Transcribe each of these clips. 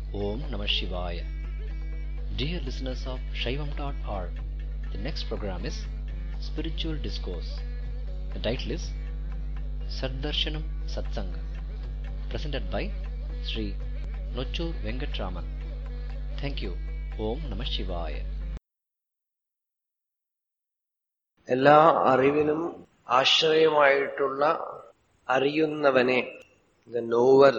Om Namah Shivaya. Dear listeners of Shaivam.org, the next program is Spiritual Discourse. The title is Saddarshanam Satsanga, presented by Sri Nochur Venkatraman. Thank you. Om Namah Shivaya. എല്ലാ അറിവിനും ആശ്രയമായിട്ടുള്ള അറിയുന്നവനെ the knower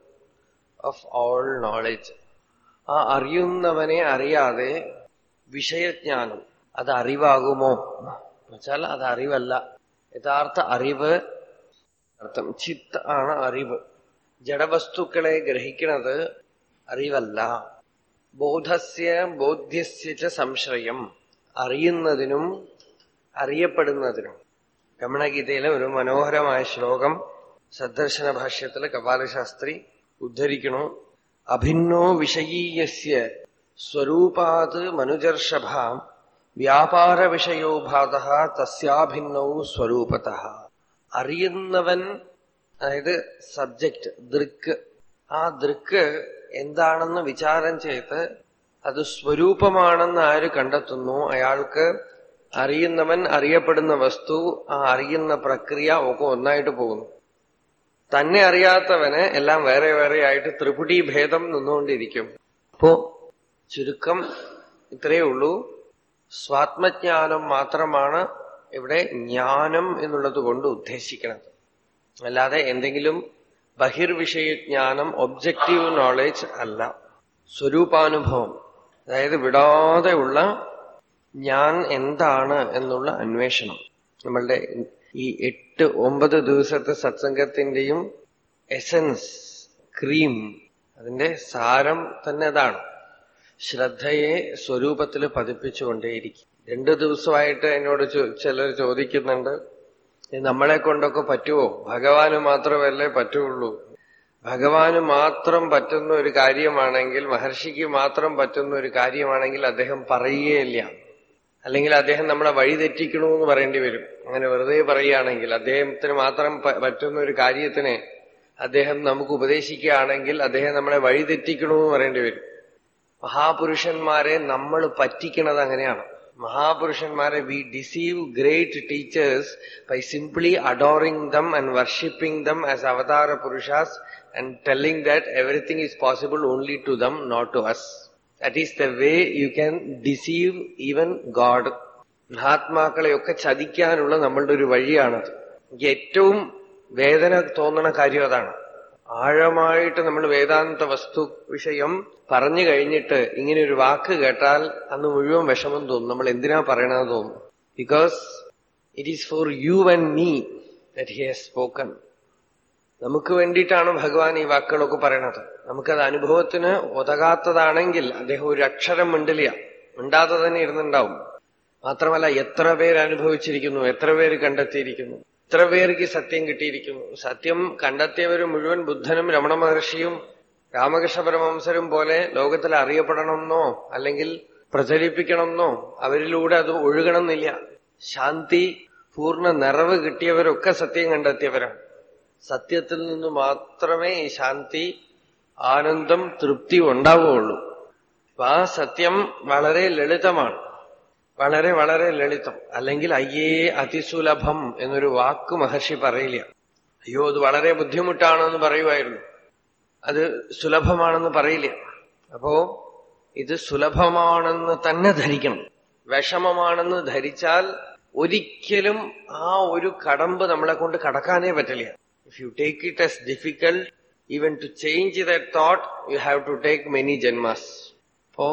of all knowledge ആ അറിയുന്നവനെ അറിയാതെ വിഷയജ്ഞാനം അത് അറിവാകുമോ എന്നുവെച്ചാൽ അത് അറിവല്ല യഥാർത്ഥ അറിവ് അർത്ഥം ചിത്ത് ആണ് അറിവ് ജഡവസ്തുക്കളെ ഗ്രഹിക്കുന്നത് അറിവല്ല ബോധസ്യ ബോധ്യസ്യ ച സംശയം അറിയുന്നതിനും അറിയപ്പെടുന്നതിനും രമണഗീതയിലെ ഒരു മനോഹരമായ ശ്ലോകം സദ്ദർശന ഭാഷ്യത്തിലെ കപാലശാസ്ത്രി ഉദ്ധരിക്കണു അഭിന്നോ വിഷയീയസ്യ സ്വരൂപാത് മനുജർഷഭ വ്യാപാര വിഷയോ ഭാത തസ്യാഭിന്നൗ സ്വരൂപത അറിയുന്നവൻ അതായത് സബ്ജക്റ്റ് ദൃക്ക് ആ ദൃക്ക് എന്താണെന്ന് വിചാരം ചെയ്ത് അത് സ്വരൂപമാണെന്ന് ആര് കണ്ടെത്തുന്നു അയാൾക്ക് അറിയുന്നവൻ അറിയപ്പെടുന്ന വസ്തു ആ അറിയുന്ന പ്രക്രിയ ഒക്കെ ഒന്നായിട്ട് പോകുന്നു തന്നെ അറിയാത്തവന് എല്ലാം വേറെ വേറെ ആയിട്ട് ത്രിപുടി ഭേദം നിന്നുകൊണ്ടിരിക്കും അപ്പോ ചുരുക്കം ഇത്രയേ ഉള്ളൂ സ്വാത്മജ്ഞാനം മാത്രമാണ് ഇവിടെ ജ്ഞാനം എന്നുള്ളത് കൊണ്ട് ഉദ്ദേശിക്കുന്നത് അല്ലാതെ എന്തെങ്കിലും ബഹിർവിഷയജ്ഞാനം ഒബ്ജക്റ്റീവ് നോളജ് അല്ല സ്വരൂപാനുഭവം അതായത് വിടാതെ ഉള്ള ഞാൻ എന്താണ് എന്നുള്ള അന്വേഷണം നമ്മളുടെ ഈ എട്ട് ഒമ്പത് ദിവസത്തെ സത്സംഗത്തിന്റെയും എസൻസ് ക്രീം അതിന്റെ സാരം തന്നെ അതാണ് ശ്രദ്ധയെ സ്വരൂപത്തിൽ പതിപ്പിച്ചുകൊണ്ടേയിരിക്കും രണ്ടു ദിവസമായിട്ട് എന്നോട് ചിലർ ചോദിക്കുന്നുണ്ട് നമ്മളെ കൊണ്ടൊക്കെ പറ്റുമോ ഭഗവാന് മാത്രമല്ലേ പറ്റുള്ളൂ ഭഗവാന് മാത്രം പറ്റുന്ന ഒരു കാര്യമാണെങ്കിൽ മഹർഷിക്ക് മാത്രം പറ്റുന്ന ഒരു കാര്യമാണെങ്കിൽ അദ്ദേഹം പറയുകയില്ല അല്ലെങ്കിൽ അദ്ദേഹം നമ്മളെ വഴി തെറ്റിക്കണമെന്ന് പറയേണ്ടി വരും അങ്ങനെ വെറുതെ പറയുകയാണെങ്കിൽ അദ്ദേഹത്തിന് മാത്രം പറ്റുന്ന ഒരു കാര്യത്തിന് അദ്ദേഹം നമുക്ക് ഉപദേശിക്കുകയാണെങ്കിൽ അദ്ദേഹം നമ്മളെ വഴി തെറ്റിക്കണമെന്ന് പറയേണ്ടി വരും മഹാപുരുഷന്മാരെ നമ്മൾ പറ്റിക്കണത് അങ്ങനെയാണ് മഹാപുരുഷന്മാരെ we deceive great teachers by simply adoring them and worshipping them as avatara purushas and telling that everything is possible only to them not to us that is the way you can deceive even God മഹാത്മാക്കളെയൊക്കെ ചതിക്കാനുള്ള നമ്മളുടെ ഒരു വഴിയാണത് എനിക്ക് ഏറ്റവും വേദന തോന്നണ കാര്യം അതാണ് ആഴമായിട്ട് നമ്മൾ വേദാന്ത വസ്തു വിഷയം പറഞ്ഞു കഴിഞ്ഞിട്ട് ഇങ്ങനെ ഒരു വാക്ക് കേട്ടാൽ അന്ന് മുഴുവൻ വിഷമം തോന്നും നമ്മൾ എന്തിനാ പറയണമെന്ന് തോന്നും because it is for you and me that he has spoken നമുക്ക് വേണ്ടിയിട്ടാണ് ഭഗവാൻ ഈ വാക്കുകളൊക്കെ പറയണത് നമുക്കത് അനുഭവത്തിന് ഒതകാത്തതാണെങ്കിൽ അദ്ദേഹം ഒരു അക്ഷരം മിണ്ടില്ല മിണ്ടാതെ തന്നെ ഇരുന്നുണ്ടാവും മാത്രമല്ല എത്ര പേര് അനുഭവിച്ചിരിക്കുന്നു എത്ര പേര് കണ്ടെത്തിയിരിക്കുന്നു എത്ര പേർക്ക് സത്യം കിട്ടിയിരിക്കുന്നു സത്യം കണ്ടെത്തിയവർ മുഴുവൻ ബുദ്ധനും രമണ മഹർഷിയും രാമകൃഷ്ണ പരമംസരും പോലെ ലോകത്തിൽ അറിയപ്പെടണമെന്നോ അല്ലെങ്കിൽ പ്രചരിപ്പിക്കണമെന്നോ അവരിലൂടെ അത് ഒഴുകണമെന്നില്ല ശാന്തി പൂർണ്ണ നിറവ് കിട്ടിയവരൊക്കെ സത്യം കണ്ടെത്തിയവരാണ് സത്യത്തിൽ നിന്ന് മാത്രമേ ഈ ശാന്തി ആനന്ദം തൃപ്തി ഉണ്ടാവുകയുള്ളൂ അപ്പൊ ആ സത്യം വളരെ ലളിതമാണ് വളരെ വളരെ ലളിതം അല്ലെങ്കിൽ അയ്യേ അതിസുലഭം എന്നൊരു വാക്ക് മഹർഷി പറയില്ല അയ്യോ അത് വളരെ ബുദ്ധിമുട്ടാണെന്ന് പറയുമായിരുന്നു അത് സുലഭമാണെന്ന് പറയില്ല അപ്പോ ഇത് സുലഭമാണെന്ന് തന്നെ ധരിക്കണം വിഷമമാണെന്ന് ധരിച്ചാൽ ഒരിക്കലും ആ ഒരു കടമ്പ് നമ്മളെ കൊണ്ട് കടക്കാനേ പറ്റില്ല if you take it as difficult even to change the thought you have to take many janmas അപ്പോ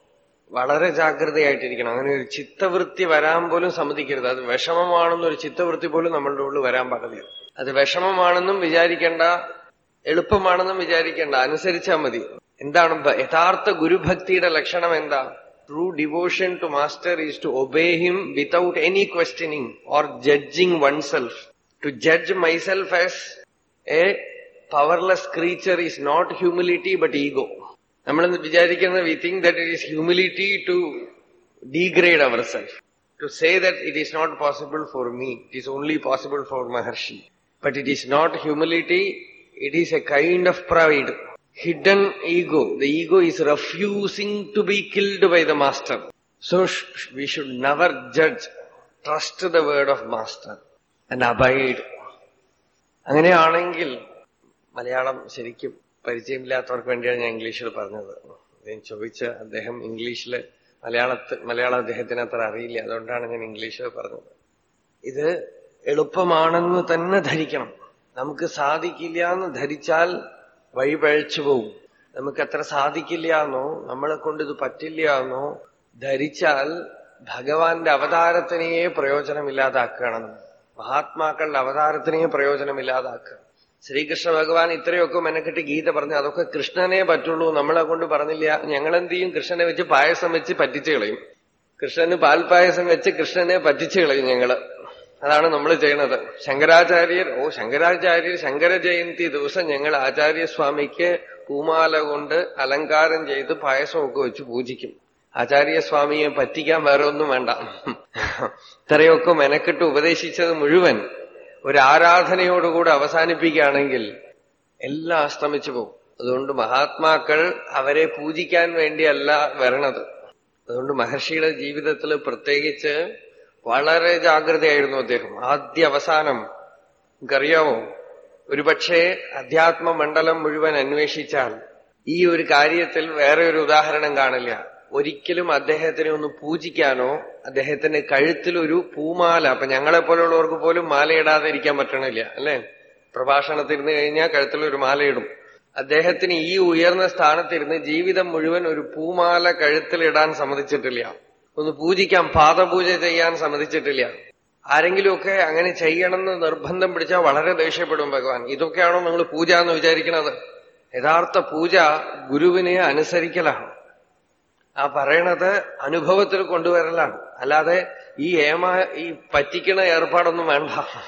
വളരെ ജാഗ്രതയായിട്ടിരിക്കണം അങ്ങനെ ഒരു ചിത്തവൃത്തി വരാൻ പോലും സമ്മതിക്കരുത് അത് വിഷമമാണെന്നൊരു ചിത്തവൃത്തി പോലും നമ്മളുടെ ഉള്ളിൽ വരാൻ പാടില്ല അത് വിഷമമാണെന്നും വിചാരിക്കേണ്ട എളുപ്പമാണെന്നും വിചാരിക്കേണ്ട അനുസരിച്ചാൽ മതി എന്താണ് യഥാർത്ഥ ഗുരുഭക്തിയുടെ ലക്ഷണം എന്താ true devotion to master is to obey him without any questioning or judging one self to judge myself as a powerless creature is not humility but ego നമ്മൾ വിചാരിക്കുന്നത് we think that it is humility to degrade our self to say that it is not possible for me it is only possible for Maharshi but it is not humility it is a kind of pride hidden ego. The ego is refusing to be killed by the master. So sh- we should never judge. Trust the word of master and abide. അങ്ങനെയാണെങ്കിൽ മലയാളം ശരിക്കും പരിചയമില്ലാത്തവർക്ക് വേണ്ടിയാണ് ഞാൻ ഇംഗ്ലീഷിൽ പറഞ്ഞത് ഞാൻ ചോദിച്ച അദ്ദേഹം ഇംഗ്ലീഷില് മലയാളത്തിൽ മലയാളം അദ്ദേഹത്തിന് അത്ര അറിയില്ല അതുകൊണ്ടാണ് ഞാൻ ഇംഗ്ലീഷിൽ പറഞ്ഞത് ഇത് എളുപ്പമാണെന്ന് തന്നെ ധരിക്കണം നമുക്ക് സാധിക്കില്ല എന്ന് ധരിച്ചാൽ വഴി പഴച്ചു പോകും നമുക്ക് അത്ര സാധിക്കില്ല എന്നോ നമ്മളെ കൊണ്ട് ഇത് പറ്റില്ല എന്നോ ധരിച്ചാൽ ഭഗവാന്റെ അവതാരത്തിനെയേ പ്രയോജനമില്ലാതാക്കുകയാണ് നമ്മൾ. മഹാത്മാക്കളുടെ അവതാരത്തിനെയേ പ്രയോജനമില്ലാതാക്കുക ശ്രീകൃഷ്ണ ഭഗവാൻ ഇത്രയൊക്കെ മെനക്കെട്ട് ഗീത പറഞ്ഞു അതൊക്കെ കൃഷ്ണനെ പറ്റുള്ളൂ നമ്മളെ കൊണ്ട് പറഞ്ഞില്ല ഞങ്ങളെന്ത് ചെയ്യും കൃഷ്ണനെ വെച്ച് പായസം വെച്ച് പറ്റിച്ചു കളയും കൃഷ്ണന് പാൽപായസം വെച്ച് കൃഷ്ണനെ പറ്റിച്ചു കളയും ഞങ്ങള് അതാണ് നമ്മൾ ചെയ്യണത് ശങ്കരാചാര്യർ ഓ ശങ്കരാചാര്യർ ശങ്കര ജയന്തി ദിവസം ഞങ്ങൾ ആചാര്യസ്വാമിക്ക് പൂമാല കൊണ്ട് അലങ്കാരം ചെയ്ത് പായസമൊക്കെ വെച്ച് പൂജിക്കും ആചാര്യസ്വാമിയെ പറ്റിക്കാൻ വേറെ ഒന്നും വേണ്ട ഇത്രയൊക്കെ മെനക്കെട്ട് ഉപദേശിച്ചത് മുഴുവൻ ഒരു ആരാധനയോടുകൂടെ അവസാനിപ്പിക്കുകയാണെങ്കിൽ എല്ലാം അസ്തമിച്ചു പോകും അതുകൊണ്ട് മഹാത്മാക്കൾ അവരെ പൂജിക്കാൻ വേണ്ടിയല്ല വരണത് അതുകൊണ്ട് മഹർഷിയുടെ ജീവിതത്തിൽ പ്രത്യേകിച്ച് വളരെ ജാഗ്രതയായിരുന്നു അദ്ദേഹം ആദ്യ അവസാനം നിങ്ങൾക്കറിയാമോ ഒരുപക്ഷെ അധ്യാത്മ മണ്ഡലം മുഴുവൻ അന്വേഷിച്ചാൽ ഈ ഒരു കാര്യത്തിൽ വേറെ ഒരു ഉദാഹരണം കാണില്ല ഒരിക്കലും അദ്ദേഹത്തിനെ ഒന്ന് പൂജിക്കാനോ അദ്ദേഹത്തിന്റെ കഴുത്തിൽ ഒരു പൂമാല അപ്പൊ ഞങ്ങളെ പോലുള്ളവർക്ക് പോലും മാലയിടാതെ ഇരിക്കാൻ പറ്റണില്ല അല്ലെ പ്രഭാഷണത്തിരുന്ന് കഴിഞ്ഞാൽ കഴുത്തിൽ ഒരു മാലയിടും അദ്ദേഹത്തിന് ഈ ഉയർന്ന സ്ഥാനത്തിരുന്ന് ജീവിതം മുഴുവൻ ഒരു പൂമാല കഴുത്തിലിടാൻ സമ്മതിച്ചിട്ടില്ല ഒന്ന് പൂജിക്കാം പാദപൂജ ചെയ്യാൻ സമ്മതിച്ചിട്ടില്ല ആരെങ്കിലുമൊക്കെ അങ്ങനെ ചെയ്യണമെന്ന് നിർബന്ധം പിടിച്ചാൽ വളരെ ദേഷ്യപ്പെടും ഭഗവാൻ ഇതൊക്കെയാണോ നിങ്ങൾ പൂജ എന്ന് വിചാരിക്കുന്നത് യഥാർത്ഥ പൂജ ഗുരുവിനെ അനുസരിക്കലാണ് ആ പറയണത് അനുഭവത്തിൽ കൊണ്ടുവരലാണ് അല്ലാതെ ഈ ഏമ ഈ പറ്റിക്കണ ഏർപ്പാടൊന്നും വേണ്ട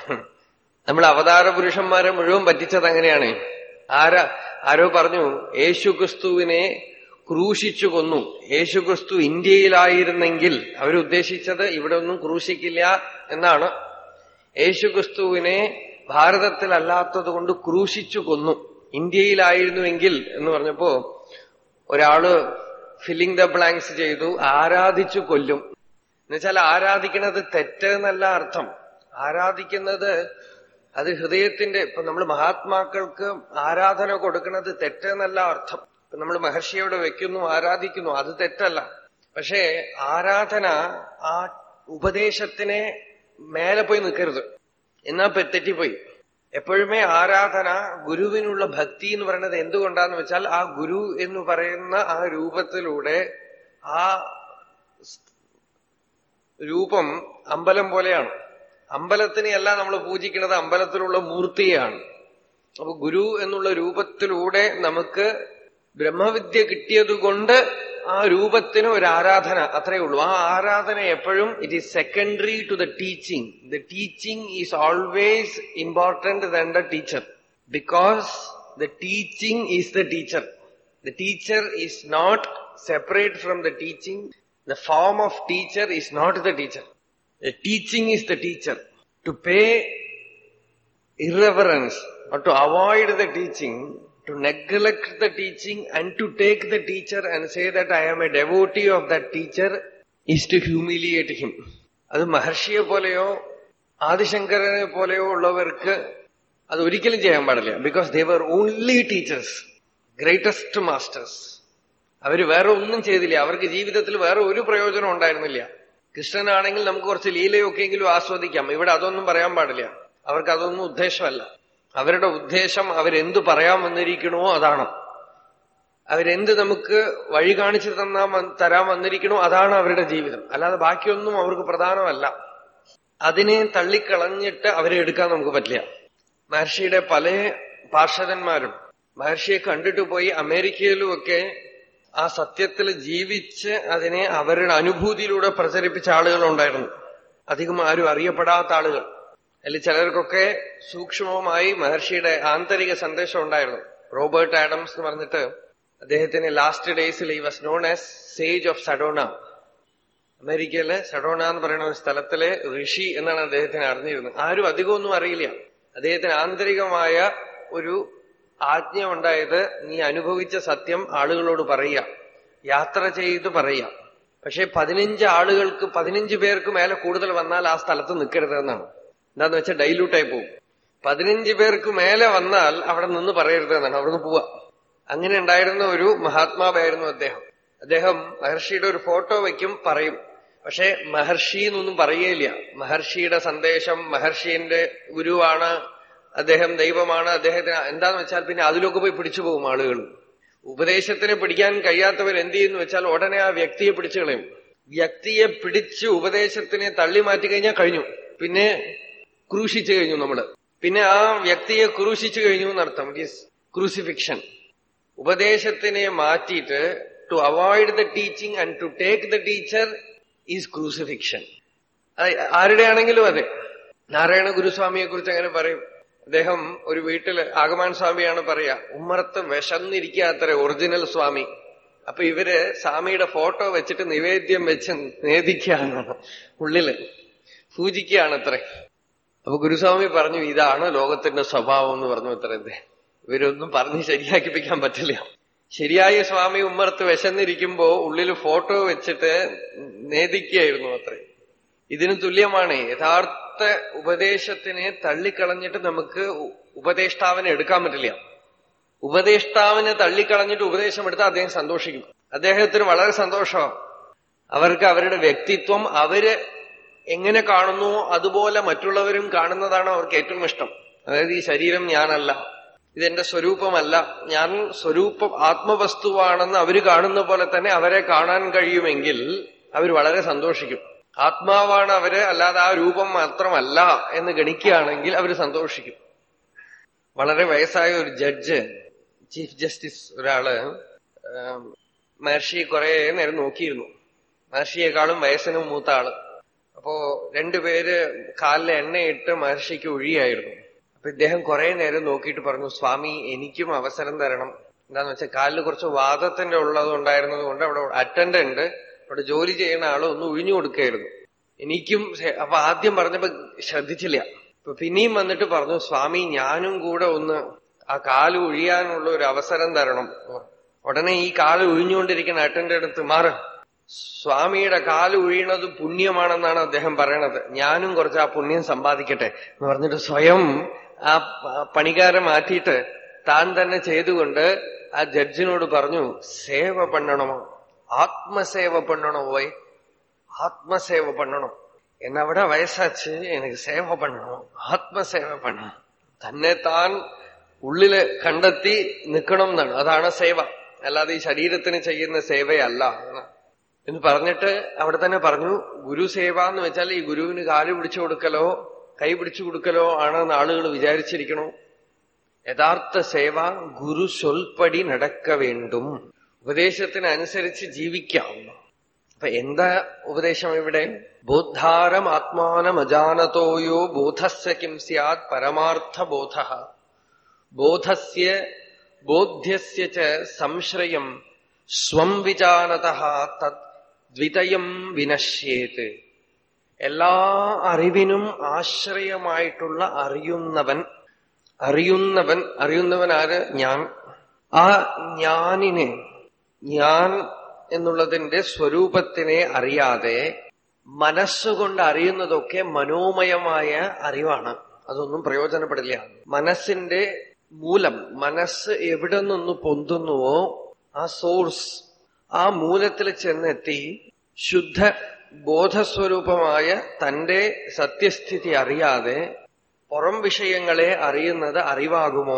നമ്മൾ അവതാര പുരുഷന്മാരെ മുഴുവൻ പറ്റിച്ചത് അങ്ങനെയാണ് ആരാ ആരോ പറഞ്ഞു യേശു ക്രിസ്തുവിനെ ക്രൂശിച്ചു കൊന്നു യേശു ക്രിസ്തു ഇന്ത്യയിലായിരുന്നെങ്കിൽ അവരുദ്ദേശിച്ചത് ഇവിടെ ഒന്നും ക്രൂശിക്കില്ല എന്നാണ് യേശു ക്രിസ്തുവിനെ ഭാരതത്തിലല്ലാത്തത് കൊണ്ട് ക്രൂശിച്ചു കൊന്നു ഇന്ത്യയിലായിരുന്നുവെങ്കിൽ എന്ന് പറഞ്ഞപ്പോ ഒരാള് ഫില്ലിംഗ് ദ ബ്ലാങ്ക്സ് ചെയ്തു ആരാധിച്ചു കൊല്ലും എന്നുവെച്ചാൽ ആരാധിക്കുന്നത് തെറ്റ് എന്നല്ല അർത്ഥം ആരാധിക്കുന്നത് അത് ഹൃദയത്തിന്റെ ഇപ്പൊ നമ്മൾ മഹാത്മാക്കൾക്ക് ആരാധന കൊടുക്കുന്നത് തെറ്റെന്നല്ല അർത്ഥം ഇപ്പൊ നമ്മൾ മഹർഷിയോട് വെക്കുന്നു ആരാധിക്കുന്നു അത് തെറ്റല്ല പക്ഷേ ആരാധന ആ ഉപദേശത്തിനെ മേലെ പോയി നിൽക്കരുത് എന്നാ പെ- തെറ്റിപ്പോയി എപ്പോഴുമേ ആരാധന ഗുരുവിനുള്ള ഭക്തി എന്ന് പറയുന്നത് എന്തുകൊണ്ടാന്ന് വെച്ചാൽ ആ ഗുരു എന്ന് പറയുന്ന ആ രൂപത്തിലൂടെ ആ രൂപം അമ്പലം പോലെയാണ് അമ്പലത്തിനെയല്ല നമ്മൾ പൂജിക്കുന്നത് അമ്പലത്തിലുള്ള മൂർത്തിയാണ് അപ്പൊ ഗുരു എന്നുള്ള രൂപത്തിലൂടെ നമുക്ക് ബ്രഹ്മവിദ്യ കിട്ടിയതുകൊണ്ട് ആ രൂപത്തിന് ഒരു ആരാധന അത്രയേ ഉള്ളൂ ആ ആരാധന എപ്പോഴും it is secondary to the teaching the teaching is always important than the teacher because the teaching is the teacher the teacher is not separate from the teaching the form of teacher is not the teacher The teaching is the teacher. To pay irreverence or to avoid the teaching, to neglect the teaching and to take the teacher and say that I am a devotee of that teacher is to humiliate him. അത് മഹർഷിയെ പോലെയോ ആദിശങ്കരനെ പോലെയോ ഉള്ളവർക്ക് അത് ഒരിക്കലും ചെയ്യാൻ പാടില്ല because they were only teachers greatest masters അവര് വേറെ ഒന്നും ചെയ്തില്ല അവർക്ക് ജീവിതത്തിൽ വേറെ ഒരു പ്രയോജനം ഉണ്ടായിരുന്നില്ല കൃഷ്ണനാണെങ്കിൽ നമുക്ക് കുറച്ച് ലീലയൊക്കെയെങ്കിലും ആസ്വദിക്കാം ഇവിടെ അതൊന്നും പറയാൻ പാടില്ല അവർക്ക് അതൊന്നും ഉദ്ദേശമല്ല അവരുടെ ഉദ്ദേശം അവരെന്തു പറയാൻ വന്നിരിക്കണോ അതാണ് അവരെന്ത് നമുക്ക് വഴി കാണിച്ചു തന്നാ വ- തരാൻ വന്നിരിക്കണോ അതാണ് അവരുടെ ജീവിതം അല്ലാതെ ബാക്കിയൊന്നും അവർക്ക് പ്രധാനമല്ല അതിനെ തള്ളിക്കളഞ്ഞിട്ട് അവരെ എടുക്കാൻ നമുക്ക് പറ്റില്ല മഹർഷിയുടെ പല പാർഷദന്മാരും മഹർഷിയെ കണ്ടിട്ട് പോയി അമേരിക്കയിലുമൊക്കെ ആ സത്യത്തിൽ ജീവിച്ച് അതിനെ അവരുടെ അനുഭൂതിയിലൂടെ പ്രചരിപ്പിച്ച ആളുകളുണ്ടായിരുന്നു അധികം ആരും അറിയപ്പെടാത്ത ആളുകൾ അതിൽ ചിലർക്കൊക്കെ സൂക്ഷ്മവുമായി മഹർഷിയുടെ ആന്തരിക സന്ദേശം ഉണ്ടായിരുന്നു റോബർട്ട് ആഡംസ് എന്ന് പറഞ്ഞിട്ട് അദ്ദേഹത്തിന് ലാസ്റ്റ് ഡേയ്സിൽ he was known as sage of Sedona അമേരിക്കയിലെ സഡോണ എന്ന് പറയുന്ന ഒരു സ്ഥലത്തിലെ ഋഷി എന്നാണ് അദ്ദേഹത്തിന് അറിഞ്ഞിരുന്നത് ആരും അധികമൊന്നും അറിയില്ല അദ്ദേഹത്തിന് ആന്തരികമായ ഒരു ആജ്ഞ ഉണ്ടായത് നീ അനുഭവിച്ച സത്യം ആളുകളോട് പറയുക യാത്ര ചെയ്ത് പറയുക പക്ഷെ പതിനഞ്ച് ആളുകൾക്ക് പതിനഞ്ച് പേർക്ക് മേലെ കൂടുതൽ വന്നാൽ ആ സ്ഥലത്ത് നിൽക്കരുത് എന്നാണ് എന്താന്ന് വെച്ചാൽ ഡൈലൂട്ടായി പോകും പതിനഞ്ച് പേർക്ക് മേലെ വന്നാൽ അവിടെ നിന്ന് പറയരുത് എന്നാണ് അവിടെ നിന്ന് പോവാ അങ്ങനെ ഉണ്ടായിരുന്ന ഒരു മഹാത്മാവായിരുന്നു അദ്ദേഹം അദ്ദേഹം മഹർഷിയുടെ ഒരു ഫോട്ടോ വയ്ക്കും പറയും പക്ഷെ മഹർഷി എന്നൊന്നും പറയുകയില്ല മഹർഷിയുടെ സന്ദേശം മഹർഷിന്റെ ഗുരുവാണ് അദ്ദേഹം ദൈവമാണ് അദ്ദേഹത്തിന് എന്താന്ന് വെച്ചാൽ പിന്നെ അതിലൊക്കെ പോയി പിടിച്ചു പോകും ആളുകൾ ഉപദേശത്തിനെ പിടിക്കാൻ കഴിയാത്തവർ എന്ത് ചെയ്യുന്നു വെച്ചാൽ ഉടനെ ആ വ്യക്തിയെ പിടിച്ചു കളയും വ്യക്തിയെ പിടിച്ച് ഉപദേശത്തിനെ തള്ളി മാറ്റി കഴിഞ്ഞാൽ കഴിഞ്ഞു പിന്നെ ക്രൂശിച്ചു കഴിഞ്ഞു നമ്മള് പിന്നെ ആ വ്യക്തിയെ ക്രൂശിച്ചു കഴിഞ്ഞു എന്നർത്ഥം ഇറ്റ് ഈസ് ക്രൂസിഫിക്ഷൻ ഉപദേശത്തിനെ മാറ്റിയിട്ട് to avoid the teaching and to take the teacher is crucifixion ആരുടെയാണെങ്കിലും അതെ നാരായണ ഗുരുസ്വാമിയെ കുറിച്ച് അങ്ങനെ പറയും അദ്ദേഹം ഒരു വീട്ടില് ആഗമാൻ സ്വാമിയാണ് പറയാ ഉമ്മറത്ത് വിശന്നിരിക്കാത്ര ഒറിജിനൽ സ്വാമി അപ്പൊ ഇവര് സ്വാമിയുടെ ഫോട്ടോ വെച്ചിട്ട് നിവേദ്യം വെച്ച് നേദിക്കുകയാണ് ഉള്ളില് പൂജിക്കുകയാണത്രേ അപ്പൊ ഗുരുസ്വാമി പറഞ്ഞു ഇതാണ് ലോകത്തിന്റെ സ്വഭാവം എന്ന് പറഞ്ഞു അത്രേ ഇവരൊന്നും പറഞ്ഞ് ശരിയാക്കിപ്പിക്കാൻ പറ്റില്ല ശരിയായ സ്വാമി ഉമ്മറത്ത് വിശന്നിരിക്കുമ്പോ ഉള്ളിൽ ഫോട്ടോ വെച്ചിട്ട് നേദിക്കുകയായിരുന്നു അത്രേ ഇതിന് തുല്യമാണ് യഥാർത്ഥ ഉപദേശത്തിനെ തള്ളിക്കളഞ്ഞിട്ട് നമുക്ക് ഉപദേഷ്ടാവിനെ എടുക്കാൻ പറ്റില്ല ഉപദേഷ്ടാവിനെ തള്ളിക്കളഞ്ഞിട്ട് ഉപദേശം എടുത്താൽ അദ്ദേഹം സന്തോഷിക്കും അദ്ദേഹത്തിന് വളരെ സന്തോഷമാണ് അവർക്ക് അവരുടെ വ്യക്തിത്വം അവര് എങ്ങനെ കാണുന്നു അതുപോലെ മറ്റുള്ളവരും കാണുന്നതാണ് അവർക്ക് ഏറ്റവും ഇഷ്ടം അതായത് ഈ ശരീരം ഞാനല്ല ഇതെന്റെ സ്വരൂപമല്ല ഞാൻ സ്വരൂപം ആത്മവസ്തുവാണെന്ന് അവര് കാണുന്ന പോലെ തന്നെ അവരെ കാണാൻ കഴിയുമെങ്കിൽ അവർ വളരെ സന്തോഷിക്കും ആത്മാവാണ് അവര് അല്ലാതെ ആ രൂപം മാത്രമല്ല എന്ന് ഗണിക്കുകയാണെങ്കിൽ അവർ സന്തോഷിക്കും വളരെ വയസ്സായ ഒരു ജഡ്ജ് ചീഫ് ജസ്റ്റിസ് ഒരാള് മഹർഷിയെ കുറെ നേരം നോക്കിയിരുന്നു മഹർഷിയെക്കാളും വയസ്സിന് മൂത്ത ആള് അപ്പോ രണ്ടുപേര് കാലിൽ എണ്ണയിട്ട് മഹർഷിക്ക് ഒഴിയായിരുന്നു അപ്പൊ ഇദ്ദേഹം കുറെ നേരം നോക്കിയിട്ട് പറഞ്ഞു സ്വാമി എനിക്കും അവസരം തരണം എന്താന്ന് വെച്ചാൽ കാലിൽ കുറച്ച് വാദത്തിന്റെ ഉള്ളത് ഉണ്ടായിരുന്നത് കൊണ്ട് അവിടെ അറ്റൻഡന്റ് അവിടെ ജോലി ചെയ്യുന്ന ആള് ഒന്ന് ഒഴിഞ്ഞു കൊടുക്കായിരുന്നു എനിക്കും അപ്പൊ ആദ്യം പറഞ്ഞപ്പോ ശ്രദ്ധിച്ചില്ല അപ്പൊ പിന്നെയും വന്നിട്ട് പറഞ്ഞു സ്വാമി ഞാനും കൂടെ ഒന്ന് ആ കാല് ഒഴിയാനുള്ള ഒരു അവസരം തരണം ഉടനെ ഈ കാല് ഒഴിഞ്ഞുകൊണ്ടിരിക്കുന്ന അറ്റൻഡ് അടുത്ത് മാറ് സ്വാമിയുടെ കാല് ഒഴിയണത് പുണ്യമാണെന്നാണ് അദ്ദേഹം പറയണത് ഞാനും കുറച്ച് ആ പുണ്യം സമ്പാദിക്കട്ടെ എന്ന് പറഞ്ഞിട്ട് സ്വയം ആ പണികാരെ മാറ്റിയിട്ട് താൻ തന്നെ ചെയ്തുകൊണ്ട് ആ ജഡ്ജിനോട് പറഞ്ഞു സേവ പണ്ണണമോ ആത്മസേവ പണ്ണണോ പോയി ஆத்மசேவை பண்ணணும் என்ன விட வயசாச்சு எனக்கு சேவை பண்ணணும் ആത്മസേവ பண்ணணும் തന്നെത്താൻ ഉള്ളില് കണ്ടെത്തി നിൽക്കണം എന്നാണ് അതാണ് സേവ അല്ലാതെ ഈ ശരീരത്തിന് ചെയ്യുന്ന സേവയല്ല എന്ന് പറഞ്ഞിട്ട് അവിടെ തന്നെ പറഞ്ഞു ഗുരുസേവ എന്ന് വെച്ചാൽ ഈ ഗുരുവിന് കാല് പിടിച്ചു കൊടുക്കലോ കൈ പിടിച്ചു കൊടുക്കലോ ആണെന്ന് ആളുകൾ വിചാരിച്ചിരിക്കണോ യഥാർത്ഥ സേവ ഗുരു ചൊൽപ്പടി നടക്ക വേണ്ടും ഉപദേശത്തിനനുസരിച്ച് ജീവിക്കാം അപ്പൊ എന്താ ഉപദേശം ഇവിടെ ബോദ്ധാരം ആത്മാനം അജാനതോയോ ബോധസ്യ കിം സ്യാത് പരമാർത്ഥ ബോധ ബോധസ്യ ബോധ്യസ്യ ച സംശ്രയം സ്വം വിജാനത തത് ദ്വിതയം വിനശ്യേത് എല്ലാ അറിവിനും ആശ്രയമായിട്ടുള്ള അറിയുന്നവൻ അറിയുന്നവൻ അറിയുന്നവൻ ആര് ഞാൻ ആ ഞാനിനെ ഞാൻ എന്നുള്ളതിന്റെ സ്വരൂപത്തിനെ അറിയാതെ മനസ്സുകൊണ്ട് അറിയുന്നതൊക്കെ മനോമയമായ അറിവാണ് അതൊന്നും പ്രയോജനപ്പെടില്ല മനസ്സിന്റെ മൂലം മനസ്സ് എവിടെ നിന്ന് പൊന്തുന്നുവോ ആ സോഴ്സ് ആ മൂലത്തിൽ ചെന്നെത്തി ശുദ്ധ ബോധസ്വരൂപമായ തന്റെ സത്യസ്ഥിതി അറിയാതെ പുറം വിഷയങ്ങളെ അറിയുന്നത് അറിവാകുമോ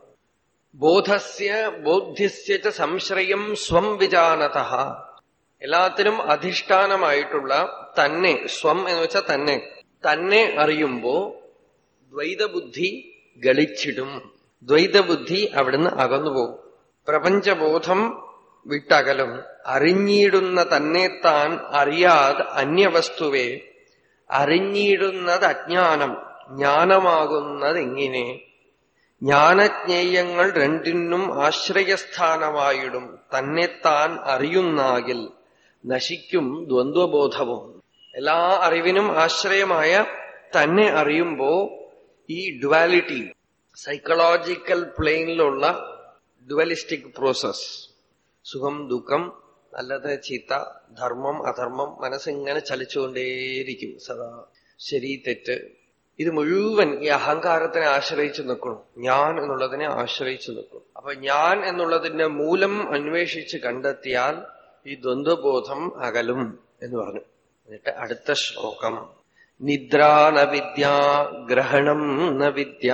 ബോധസ്യ ബോധ്യസ്യ ച സംശ്രയം സ്വം വിജാനത എല്ലാത്തിനും അധിഷ്ഠാനമായിട്ടുള്ള തന്നെ സ്വം എന്ന് വെച്ചാൽ തന്നെ തന്നെ അറിയുമ്പോ ദ്വൈതബുദ്ധി ഗളിച്ചിടും ദ്വൈതബുദ്ധി അവിടുന്ന് അകന്നുപോകും പ്രപഞ്ചബോധം വിട്ടകലും അറിഞ്ഞിടുന്ന തന്നെത്താൻ അറിയാതെ അന്യവസ്തുവെ അറിഞ്ഞിടുന്നത് അജ്ഞാനം ജ്ഞാനമാകുന്നതെങ്ങനെ ജ്ഞാനജ്ഞേയങ്ങൾ രണ്ടിനും ആശ്രയസ്ഥാനമായിടും തന്നെത്താൻ അറിയുന്നാകിൽ നശിക്കും ദ്വന്ദ്വബോധവും എല്ലാ അറിവിനും ആശ്രയമായ തന്നെ അറിയുമ്പോ ഈ ഡുവാലിറ്റി സൈക്കോളജിക്കൽ പ്ലെയിനിലുള്ള ഡുവലിസ്റ്റിക് പ്രോസസ് സുഖം ദുഃഖം നല്ലത് ചീത്ത ധർമ്മം അധർമ്മം മനസ്സിങ്ങനെ ചലിച്ചുകൊണ്ടേയിരിക്കും സദാ ശരി തെറ്റ് ഇത് മുഴുവൻ ഈ അഹങ്കാരത്തിനെ ആശ്രയിച്ചു നിൽക്കണം ഞാൻ എന്നുള്ളതിനെ ആശ്രയിച്ചു നിൽക്കണം അപ്പൊ ഞാൻ എന്നുള്ളതിന്റെ മൂലം അന്വേഷിച്ച് കണ്ടെത്തിയാൽ ഈ ദ്വന്ദ്വബോധം അകലും എന്ന് പറഞ്ഞു എന്നിട്ട് അടുത്ത ശ്ലോകം നിദ്രാ ന വിദ്യ ഗ്രഹണം ന വിദ്യ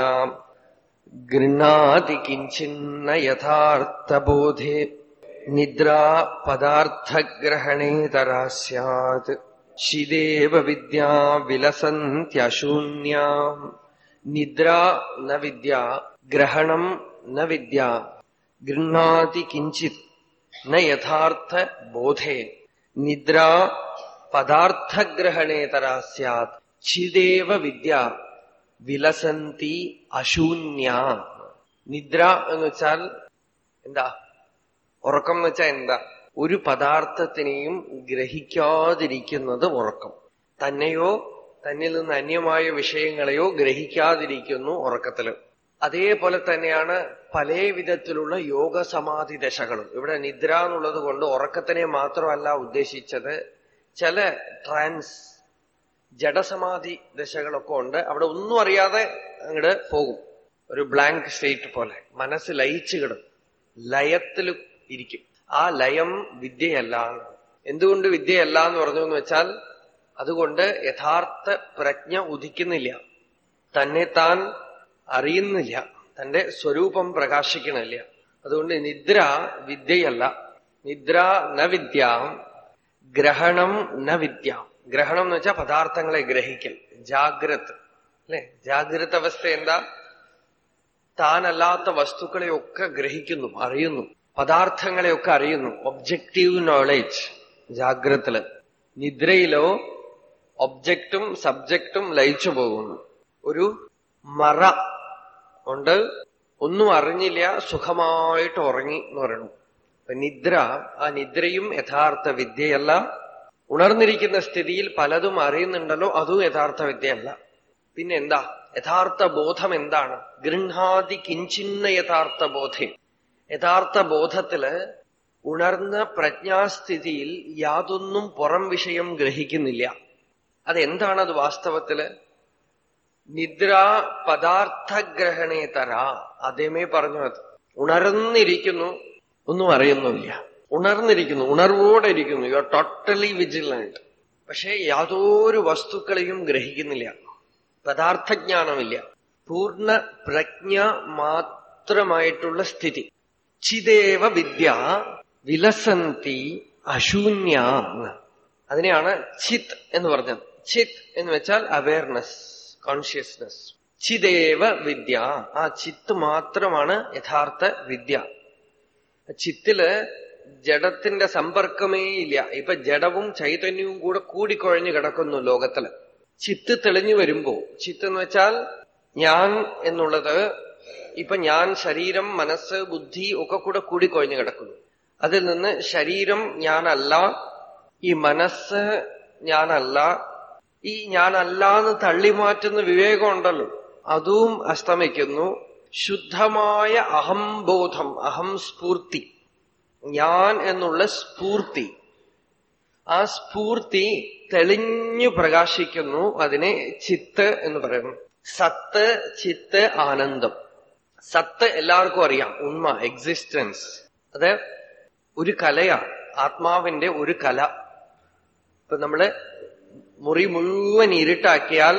ഗൃഹാതി കിഞ്ചിന്ന യഥാർത്ഥബോധേ നിദ്രാ പദാർത്ഥഗ്രഹണേതരാ സ്യാത് ശിദേവ വിദ്യാ വിലസന്ത്യശൂന്യ നിദ്ര ന വിദ്യ ഗ്രഹണം ന വിദ്യ ഗൃഹാതി കിഞ്ചിത് ന യഥാർത്ഥ ബോധേ നിദ്ര പദാർത്ഥഗ്രഹണേതരാ സ്യാത് ചിദേവ വിദ്യ വിലസന്തി അശൂന്യ നിദ്ര എന്ന് വെച്ചാൽ എന്താ ഉറക്കം എന്ന് വെച്ചാൽ എന്താ ഒരു പദാർത്ഥത്തിനെയും ഗ്രഹിക്കാതിരിക്കുന്നത് ഉറക്കം തന്നെയോ തന്നിൽ നിന്ന് അന്യമായ വിഷയങ്ങളെയോ ഗ്രഹിക്കാതിരിക്കുന്നു ഉറക്കത്തില് അതേപോലെ തന്നെയാണ് പല വിധത്തിലുള്ള യോഗസമാധി ദശകളും ഇവിടെ നിദ്ര എന്നുള്ളത് കൊണ്ട് ഉറക്കത്തിനെ മാത്രമല്ല ഉദ്ദേശിച്ചത് ചില ട്രാൻസ് ജഡസമാധി ദശകളൊക്കെ ഉണ്ട് അവിടെ ഒന്നും അറിയാതെ അങ്ങോട്ട് പോകും ഒരു ബ്ലാങ്ക് സ്റ്റേറ്റ് പോലെ മനസ്സ് ലയിച്ചു കിടും ലയത്തിൽ ഇരിക്കും ആ ലയം വിദ്യയല്ല എന്തുകൊണ്ട് വിദ്യയല്ല എന്ന് പറഞ്ഞു എന്ന് വെച്ചാൽ അതുകൊണ്ട് യഥാർത്ഥ പ്രജ്ഞ ഉദിക്കുന്നില്ല തന്നെ താൻ അറിയുന്നില്ല തന്റെ സ്വരൂപം പ്രകാശിക്കണില്ല അതുകൊണ്ട് നിദ്ര വിദ്യയല്ല നിദ്ര ന വിദ്യ ഗ്രഹണം ന വിദ്യ ഗ്രഹണം എന്ന് വെച്ചാൽ പദാർത്ഥങ്ങളെ ഗ്രഹിക്കൽ ജാഗ്രത് അല്ലെ ജാഗ്രത അവസ്ഥ എന്താ താനല്ലാത്ത വസ്തുക്കളെയൊക്കെ ഗ്രഹിക്കുന്നു അറിയുന്നു പദാർത്ഥങ്ങളെയൊക്കെ അറിയുന്നു ഒബ്ജക്റ്റീവ് നോളേജ് ജാഗ്രതത്തില് നിദ്രയിലോ ഒബ്ജക്റ്റും സബ്ജക്റ്റും ലയിച്ചു പോകുന്നു ഒരു മറ ഉണ്ട് ഒന്നും അറിഞ്ഞില്ല സുഖമായിട്ട് ഉറങ്ങി എന്ന് പറയുന്നു അപ്പൊ നിദ്ര ആ നിദ്രയും യഥാർത്ഥ വിദ്യയല്ല ഉണർന്നിരിക്കുന്ന സ്ഥിതിയിൽ പലതും അറിയുന്നുണ്ടല്ലോ അതും യഥാർത്ഥ വിദ്യയല്ല പിന്നെ എന്താ യഥാർത്ഥ ബോധം എന്താണ് ഗൃഹാതി കിഞ്ചിന്ന യഥാർത്ഥ ബോധം യഥാർത്ഥ ബോധത്തില് ഉണർന്ന പ്രജ്ഞാസ്ഥിതിയിൽ യാതൊന്നും പുറം വിഷയം ഗ്രഹിക്കുന്നില്ല അതെന്താണത് വാസ്തവത്തില് നിദ്ര പദാർത്ഥഗ്രഹണേതര അതേമേ പറഞ്ഞു അത് ഉണർന്നിരിക്കുന്നു ഒന്നും അറിയുന്നില്ല ഉണർന്നിരിക്കുന്നു ഉണർവോടെ ഇരിക്കുന്നു യു ആർ ടോട്ടലി വിജിലന്റ് പക്ഷെ യാതൊരു വസ്തുക്കളെയും ഗ്രഹിക്കുന്നില്ല പദാർത്ഥജ്ഞാനമില്ല പൂർണ്ണ പ്രജ്ഞ മാത്രമായിട്ടുള്ള സ്ഥിതി ചിദേവ വിദ്യ വിലസന്തി അശൂന്യ അതിനെയാണ് ചിത് എന്ന് പറഞ്ഞത് ചിത് എന്ന് വെച്ചാൽ അവയർനെസ് കോൺഷ്യസ്നസ് ചിദേവ വിദ്യ ആ ചിത്ത് മാത്രമാണ് യഥാർത്ഥ വിദ്യ ചിത്തില് ജഡത്തിന്റെ സമ്പർക്കമേ ഇല്ല ഇപ്പൊ ജഡവും ചൈതന്യവും കൂടെ കൂടിക്കുഴഞ്ഞു കിടക്കുന്നു ലോകത്തില് ചിത്ത് തെളിഞ്ഞു വരുമ്പോ ചിത്ത് എന്ന് വെച്ചാൽ ഞാൻ എന്നുള്ളത് ഇപ്പൊ ഞാൻ ശരീരം മനസ്സ് ബുദ്ധി ഒക്കെ കൂടെ കൂടിക്കൊഴിഞ്ഞു കിടക്കുന്നു അതിൽ നിന്ന് ശരീരം ഞാനല്ല ഈ മനസ്സ് ഞാനല്ല ഈ ഞാനല്ല എന്ന് തള്ളിമാറ്റുന്ന വിവേകം ഉണ്ടല്ലോ അതും അസ്തമിക്കുന്നു ശുദ്ധമായ അഹംബോധം അഹം സ്ഫൂർത്തി ഞാൻ എന്നുള്ള സ്ഫൂർത്തി ആ സ്ഫൂർത്തി തെളിഞ്ഞു പ്രകാശിക്കുന്നു അതിനെ ചിത്ത് എന്ന് പറയുന്നു സത്ത് ചിത്ത് ആനന്ദം സത്ത് എല്ലാവർക്കും അറിയാം ഉണ്മ എക്സിസ്റ്റൻസ് അത് ഒരു കലയാണ് ആത്മാവിന്റെ ഒരു കല ഇപ്പൊ നമ്മള് മുറി മുഴുവൻ ഇരുട്ടാക്കിയാൽ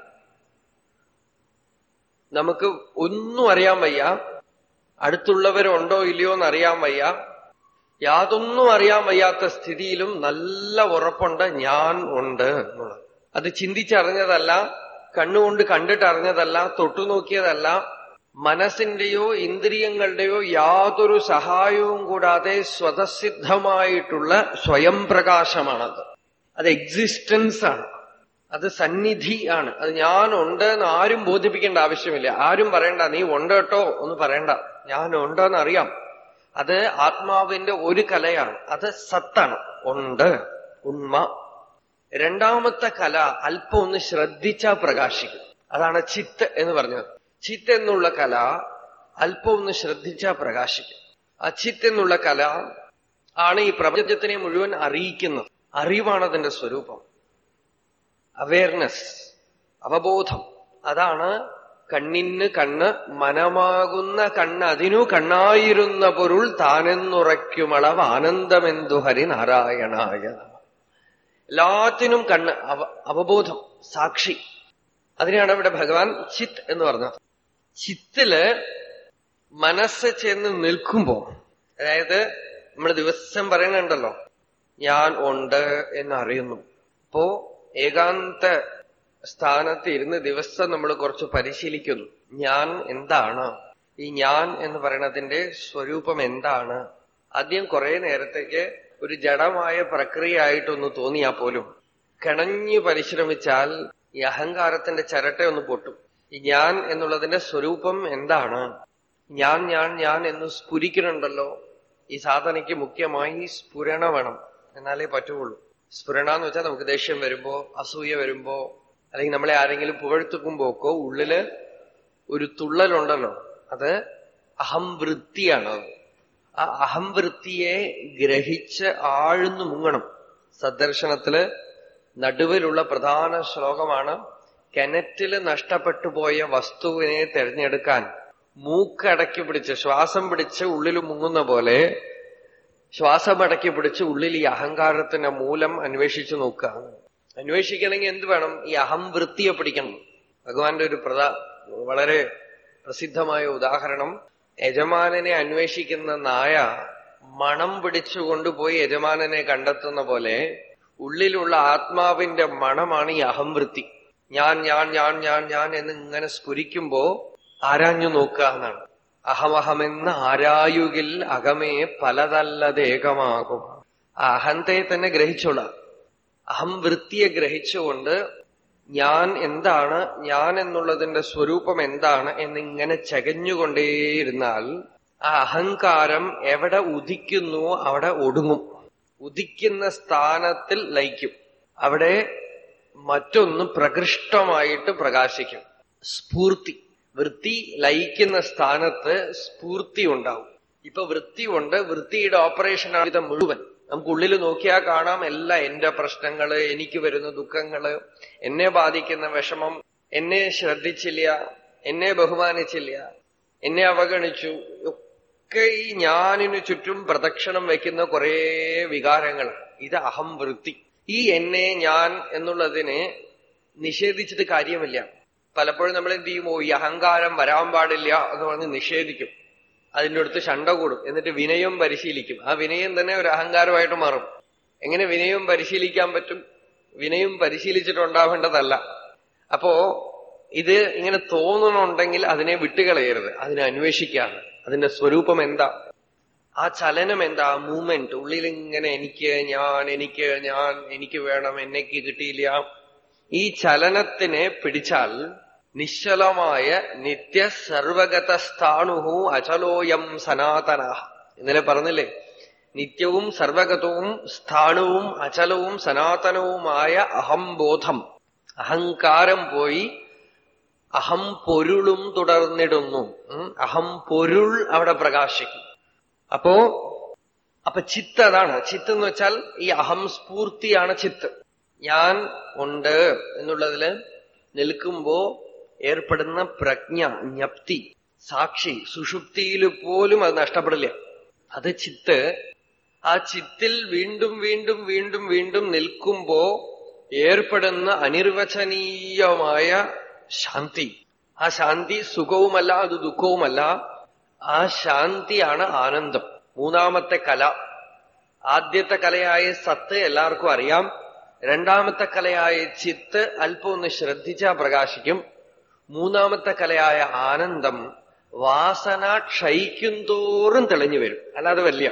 നമുക്ക് ഒന്നും അറിയാൻ വയ്യ അടുത്തുള്ളവരുണ്ടോ ഇല്ലയോ എന്ന് അറിയാൻ വയ്യ യാതൊന്നും അറിയാൻ വയ്യാത്ത സ്ഥിതിയിലും നല്ല ഉറപ്പുണ്ട് ഞാൻ ഉണ്ട് എന്നുള്ളത് അത് ചിന്തിച്ചറിഞ്ഞതല്ല കണ്ണുകൊണ്ട് കണ്ടിട്ടറിഞ്ഞതല്ല തൊട്ടുനോക്കിയതല്ല മനസ്സിന്റെയോ ഇന്ദ്രിയങ്ങളുടെയോ യാതൊരു സഹായവും കൂടാതെ സ്വതസിദ്ധമായിട്ടുള്ള സ്വയം പ്രകാശമാണത് അത് എക്സിസ്റ്റൻസ് ആണ് അത് സന്നിധി ആണ് അത് ഞാൻ ഉണ്ട് എന്ന് ആരും ബോധിപ്പിക്കേണ്ട ആവശ്യമില്ല ആരും പറയണ്ട നീ ഉണ്ട് കേട്ടോ എന്ന് പറയണ്ട ഞാൻ ഉണ്ടെന്ന് അറിയാം അത് ആത്മാവിന്റെ ഒരു കലയാണ് അത് സത്താണ് ഉണ്ട് ഉണ്മ രണ്ടാമത്തെ കല അല്പം ഒന്ന് ശ്രദ്ധിച്ചാ പ്രകാശിക്കും അതാണ് ചിത്ത് എന്ന് പറഞ്ഞത് ചിത്ത് എന്നുള്ള കല അല്പം ഒന്ന് ശ്രദ്ധിച്ചാൽ പ്രകാശിക്കും ആ ചിത്ത് എന്നുള്ള കല ആണ് ഈ പ്രപഞ്ചത്തിനെ മുഴുവൻ അറിയിക്കുന്നത് അറിവാണ് അതിന്റെ സ്വരൂപം അവയർനെസ് അവബോധം അതാണ് കണ്ണിന് കണ്ണ് മനമാകുന്ന കണ്ണ് അതിനു കണ്ണായിരുന്ന പൊരുൾ താനെന്നുറയ്ക്കുമളവ് ആനന്ദമെന്തു ഹരിനാരായണായ നമഃ. എല്ലാത്തിനും കണ്ണ് അവ അവബോധം സാക്ഷി അതിനെയാണ് ഇവിടെ ഭഗവാൻ ചിത്ത് എന്ന് പറഞ്ഞത് ചിത്തില് മനസ്സ് ചെന്ന് നിൽക്കുമ്പോ അതായത് നമ്മൾ ദിവസം പറയുന്നുണ്ടല്ലോ ഞാൻ ഉണ്ട് എന്നറിയുന്നു അപ്പോ ഏകാന്ത സ്ഥാനത്ത് ഇരുന്ന് ദിവസം നമ്മൾ കുറച്ച് പരിശീലിക്കുന്നു ഞാൻ എന്താണ് ഈ ഞാൻ എന്ന് പറയുന്നതിന്റെ സ്വരൂപം എന്താണ് ആദ്യം കുറെ നേരത്തേക്ക് ഒരു ജഡമായ പ്രക്രിയ ആയിട്ടൊന്ന് തോന്നിയാ പോലും കിണഞ്ഞു പരിശ്രമിച്ചാൽ ഈ അഹങ്കാരത്തിന്റെ ചിരട്ട ഒന്ന് പൊട്ടും ഈ ഞാൻ എന്നുള്ളതിന്റെ സ്വരൂപം എന്താണ് ഞാൻ ഞാൻ ഞാൻ എന്ന് സ്ഫുരിക്കുന്നുണ്ടല്ലോ ഈ സാധനയ്ക്ക് മുഖ്യമായി സ്ഫുരണ വേണം എന്നാലേ പറ്റുള്ളൂ സ്ഫുരണ എന്ന് വെച്ചാൽ നമുക്ക് ദേഷ്യം വരുമ്പോ അസൂയ വരുമ്പോ അല്ലെങ്കിൽ നമ്മളെ ആരെങ്കിലും പുകഴ്ത്തുക്കുമ്പോ ഒക്കെ ഉള്ളില് ഒരു തുള്ളലുണ്ടല്ലോ അത് അഹംവൃത്തിയാണ് ആ അഹംവൃത്തിയെ ഗ്രഹിച്ച് ആഴ്ന്നു മുങ്ങണം സദ്ദർശനത്തില് നടുവിലുള്ള പ്രധാന ശ്ലോകമാണ് കിണറ്റില് നഷ്ടപ്പെട്ടു പോയ വസ്തുവിനെ തിരഞ്ഞെടുക്കാൻ മൂക്കടക്കി പിടിച്ച് ശ്വാസം പിടിച്ച് ഉള്ളിൽ മുങ്ങുന്ന പോലെ ശ്വാസമടക്കി പിടിച്ച് ഉള്ളിൽ ഈ അഹങ്കാരത്തിന്റെ മൂലം അന്വേഷിച്ചു നോക്കുക അന്വേഷിക്കണമെങ്കിൽ എന്ത് വേണം ഈ അഹംവൃത്തിയെ പിടിക്കണം ഭഗവാന്റെ ഒരു പ്രധാ വളരെ പ്രസിദ്ധമായ ഉദാഹരണം യജമാനനെ അന്വേഷിക്കുന്ന നായ മണം പിടിച്ചു കൊണ്ടുപോയി യജമാനനെ കണ്ടെത്തുന്ന പോലെ ഉള്ളിലുള്ള ആത്മാവിന്റെ മണമാണ് ഈ അഹംവൃത്തി ഞാൻ ഞാൻ ഞാൻ ഞാൻ ഞാൻ എന്ന് ഇങ്ങനെ സ്ഫുരിക്കുമ്പോ ആരാഞ്ഞു നോക്കുക എന്നാണ് അഹമഹമെന്ന് ആരായുകിൽ അകമേ പലതല്ലതേകമാകും ആ അഹന്തയെ തന്നെ ഗ്രഹിച്ചോളാം അഹംവൃത്തിയെ ഗ്രഹിച്ചുകൊണ്ട് ഞാൻ എന്താണ് ഞാൻ എന്നുള്ളതിന്റെ സ്വരൂപം എന്താണ് എന്നിങ്ങനെ ചകഞ്ഞുകൊണ്ടേയിരുന്നാൽ ആ അഹങ്കാരം എവിടെ ഉദിക്കുന്നുവോ അവിടെ ഒടുങ്ങും ഉദിക്കുന്ന സ്ഥാനത്തിൽ ലയിക്കും അവിടെ മറ്റൊന്ന് പ്രകൃഷ്ടമായിട്ട് പ്രകാശിക്കും സ്ഫൂർത്തി വൃത്തി ലയിക്കുന്ന സ്ഥാനത്ത് സ്ഫൂർത്തി ഉണ്ടാവും ഇപ്പൊ വൃത്തി കൊണ്ട് വൃത്തിയുടെ ഓപ്പറേഷനാണ് ഇത് മുഴുവൻ നമുക്ക് ഉള്ളിൽ നോക്കിയാൽ കാണാം എല്ലാം എന്റെ പ്രശ്നങ്ങള് എനിക്ക് വരുന്ന ദുഃഖങ്ങള് എന്നെ ബാധിക്കുന്ന വിഷമം എന്നെ ശ്രദ്ധിച്ചില്ല എന്നെ ബഹുമാനിച്ചില്ല എന്നെ അവഗണിച്ചു ഒക്കെ ഈ ഞാനിനു ചുറ്റും പ്രദക്ഷിണം വെക്കുന്ന കുറെ വികാരങ്ങൾ ഇത് അഹംവൃത്തി ഈ എന്നെ ഞാൻ എന്നുള്ളതിനെ നിഷേധിച്ചിട്ട് കാര്യമില്ല പലപ്പോഴും നമ്മൾ എന്ത് ചെയ്യുമോ ഈ അഹങ്കാരം വരാൻ പാടില്ല എന്ന് പറഞ്ഞ് നിഷേധിക്കും അതിൻ്റെ അടുത്ത് ശണ്ട കൂടും എന്നിട്ട് വിനയം പരിശീലിക്കും ആ വിനയം തന്നെ ഒരു അഹങ്കാരമായിട്ട് മാറും എങ്ങനെ വിനയം പരിശീലിക്കാൻ പറ്റും വിനയം പരിശീലിച്ചിട്ടുണ്ടാവേണ്ടതല്ല അപ്പോ ഇത് ഇങ്ങനെ തോന്നണുണ്ടെങ്കിൽ അതിനെ വിട്ടുകളയരുത് അതിനെ അന്വേഷിക്കാണ് അതിന്റെ സ്വരൂപം എന്താ ആ ചലനം എന്താ മൂവ്മെന്റ് ഉള്ളിൽ ഇങ്ങനെ എനിക്ക് ഞാൻ എനിക്ക് ഞാൻ എനിക്ക് വേണം എനിക്ക് കിട്ടിയില്ല ഈ ചലനത്തിനെ പിടിച്ചാൽ നിശ്ചലമായ നിത്യ സർവഗത സ്ഥാണുഹു അചലോയം സനാതന ഇന്നലെ പറഞ്ഞില്ലേ നിത്യവും സർവഗതവും സ്ഥാണുവും അചലവും സനാതനവുമായ അഹംബോധം അഹങ്കാരം പോയി അഹം പൊരുളും തുടർന്നിടുന്നു ഉം, അഹം പൊരുൾ അവിടെ പ്രകാശിക്കും അപ്പോ അപ്പൊ ചിത്ത് അതാണ് ചിത്ത് എന്ന് വെച്ചാൽ ഈ അഹം സ്ഫൂർത്തിയാണ് ചിത്ത് ഞാൻ ഉണ്ട് എന്നുള്ളതില് നിൽക്കുമ്പോ ഏർപ്പെടുന്ന പ്രജ്ഞ ജ്ഞപ്തി സാക്ഷി സുഷുപ്തിയിൽ പോലും അത് നഷ്ടപ്പെടില്ല അത് ചിത്ത് ആ ചിത്തിൽ വീണ്ടും വീണ്ടും വീണ്ടും വീണ്ടും നിൽക്കുമ്പോ ഏർപ്പെടുന്ന അനിർവചനീയമായ ശാന്തി ആ ശാന്തി സുഖവുമല്ല അത് ദുഃഖവുമല്ല ആ ശാന്തിയാണ് ആനന്ദം മൂന്നാമത്തെ കല ആദ്യത്തെ കലയായ സത്ത് എല്ലാവർക്കും അറിയാം രണ്ടാമത്തെ കലയായ ചിത്ത് അല്പം ഒന്ന് ശ്രദ്ധിച്ചാ പ്രകാശിക്കും മൂന്നാമത്തെ കലയായ ആനന്ദം വാസന ക്ഷയിക്കും തോറും തെളിഞ്ഞു വരും അല്ലാതെ വലിയ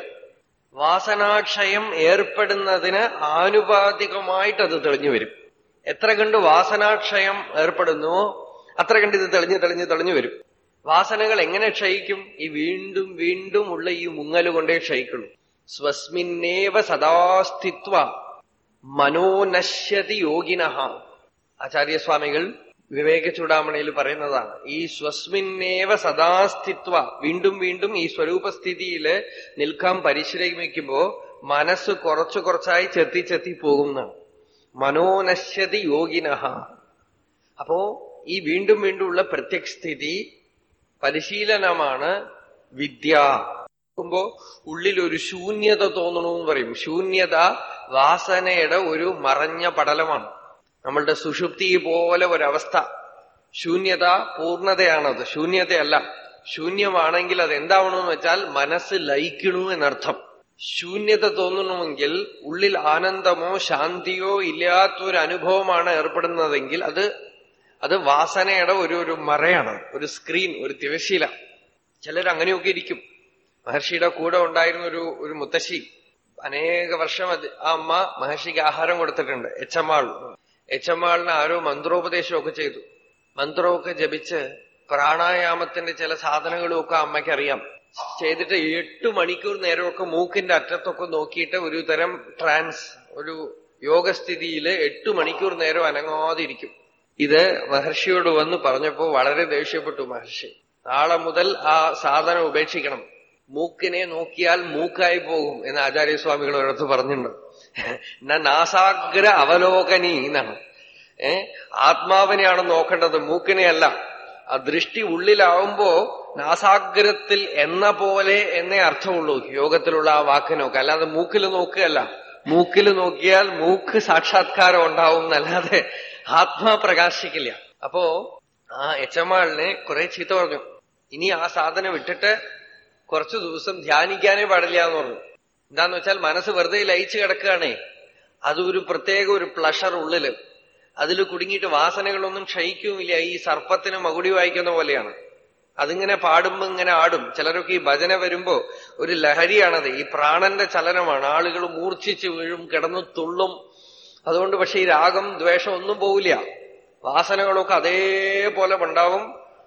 വാസനാക്ഷയം ഏർപ്പെടുന്നതിന് ആനുപാതികമായിട്ട് അത് തെളിഞ്ഞു വരും എത്ര കണ്ട് വാസനാക്ഷയം ഏർപ്പെടുന്നുവോ അത്ര കണ്ട് ഇത് തെളിഞ്ഞ് തെളിഞ്ഞ് തെളിഞ്ഞു വരും വാസനകൾ എങ്ങനെ ക്ഷയിക്കും ഈ വീണ്ടും വീണ്ടും ഉള്ള ഈ മുങ്ങല് കൊണ്ടേ ക്ഷയിക്കുള്ളൂ സ്വസ്മിന്നേവ സദാസ്ഥിത്വ മനോനശ്യതി യോഗിന ആചാര്യസ്വാമികൾ വിവേക ചൂടാമണിയിൽ പറയുന്നതാണ് ഈ സ്വസ്മിന്നേവ സദാസ്ഥിത്വ വീണ്ടും വീണ്ടും ഈ സ്വരൂപസ്ഥിതിയില് നിൽക്കാൻ പരിശ്രമിക്കുമ്പോ മനസ്സ് കുറച്ചു കുറച്ചായി ചെത്തി ചെത്തി പോകുന്നതാണ് മനോനശ്യതി യോഗിനഹ അപ്പോ ഈ വീണ്ടും വീണ്ടുമുള്ള പ്രത്യക്ഷസ്ഥിതി പരിശീലനമാണ് വിദ്യ ുമ്പോ ഉള്ളിൽ ഒരു ശൂന്യത തോന്നണമെന്ന് പറയും ശൂന്യത വാസനയുടെ ഒരു മറഞ്ഞ പടലമാണ് നമ്മളുടെ സുഷുപ്തി പോലെ ഒരവസ്ഥ ശൂന്യത പൂർണ്ണതയാണത് ശൂന്യതയല്ല ശൂന്യമാണെങ്കിൽ അത് എന്താവണമെന്ന് വെച്ചാൽ മനസ്സ് ലയിക്കണു എന്നർത്ഥം ശൂന്യത തോന്നണമെങ്കിൽ ഉള്ളിൽ ആനന്ദമോ ശാന്തിയോ ഇല്ലാത്തൊരു അനുഭവമാണ് ഏർപ്പെടുന്നതെങ്കിൽ അത് അത് വാസനയുടെ ഒരു ഒരു മറയാണ് ഒരു സ്ക്രീൻ ഒരു തിരശീല ചിലർ അങ്ങനെയൊക്കെ ഇരിക്കും മഹർഷിയുടെ കൂടെ ഉണ്ടായിരുന്ന ഒരു ഒരു മുത്തശ്ശി അനേക വർഷം അത് ആ അമ്മ മഹർഷിക്ക് ആഹാരം കൊടുത്തിട്ടുണ്ട് എച്ചമ്മാൾ എച്ചമ്മാളിന് ആരോ മന്ത്രോപദേശമൊക്കെ ചെയ്തു മന്ത്രമൊക്കെ ജപിച്ച് പ്രാണായാമത്തിന്റെ ചില സാധനങ്ങളും ഒക്കെ അമ്മയ്ക്ക് അറിയാം ചെയ്തിട്ട് എട്ട് മണിക്കൂർ നേരമൊക്കെ മൂക്കിന്റെ അറ്റത്തൊക്കെ നോക്കിയിട്ട് ഒരു തരം ട്രാൻസ് ഒരു യോഗസ്ഥിതിയില് എട്ട് മണിക്കൂർ നേരം അനങ്ങാതിരിക്കും ഇത് മഹർഷിയോട് വന്ന് പറഞ്ഞപ്പോ വളരെ ദേഷ്യപ്പെട്ടു മഹർഷി നാളെ മുതൽ ആ സാധനം ഉപേക്ഷിക്കണം മൂക്കിനെ നോക്കിയാൽ മൂക്കായി പോകും എന്ന് ആചാര്യസ്വാമികൾ ഒരിടത്ത് പറഞ്ഞിട്ടുണ്ട് നാസാഗ്ര അവലോകനി എന്നാണ് ഏ ആത്മാവിനെയാണ് നോക്കേണ്ടത് മൂക്കിനെയല്ല ആ ദൃഷ്ടി ഉള്ളിലാവുമ്പോ നാസാഗ്രത്തിൽ എന്ന പോലെ എന്നേ അർത്ഥമുള്ളൂ യോഗത്തിലുള്ള ആ വാക്കിനൊക്കെ അല്ലാതെ മൂക്കിൽ നോക്കുകയല്ല മൂക്കിൽ നോക്കിയാൽ മൂക്ക് സാക്ഷാത്കാരം ഉണ്ടാവും എന്നല്ലാതെ ആത്മാ പ്രകാശിക്കില്ല അപ്പോ ആ എച്ചമ്മാളിനെ കുറെ ചീത്ത പറഞ്ഞു ഇനി ആ സാധനം ഇട്ടിട്ട് കുറച്ചു ദിവസം ധ്യാനിക്കാനേ പാടില്ല എന്ന് പറഞ്ഞു എന്താന്ന് വെച്ചാൽ മനസ്സ് വെറുതെ ലയിച്ചു കിടക്കുകയാണേ അത് ഒരു പ്രത്യേക ഒരു പ്ലഷർ ഉള്ളില് അതിൽ കുടുങ്ങിയിട്ട് വാസനകളൊന്നും ക്ഷയിക്കുമില്ല ഈ സർപ്പത്തിന് മകുടി വായിക്കുന്ന പോലെയാണ് അതിങ്ങനെ പാടുമ്പോ ഇങ്ങനെ ആടും ചിലരൊക്കെ ഈ ഭജന വരുമ്പോ ഒരു ലഹരിയാണത് ഈ പ്രാണന്റെ ചലനമാണ് ആളുകൾ മൂർച്ഛിച്ച് വീഴും കിടന്നു തുള്ളും അതുകൊണ്ട് പക്ഷെ ഈ രാഗം ദ്വേഷം ഒന്നും പോവില്ല വാസനകളൊക്കെ അതേപോലെ ഉണ്ടാവും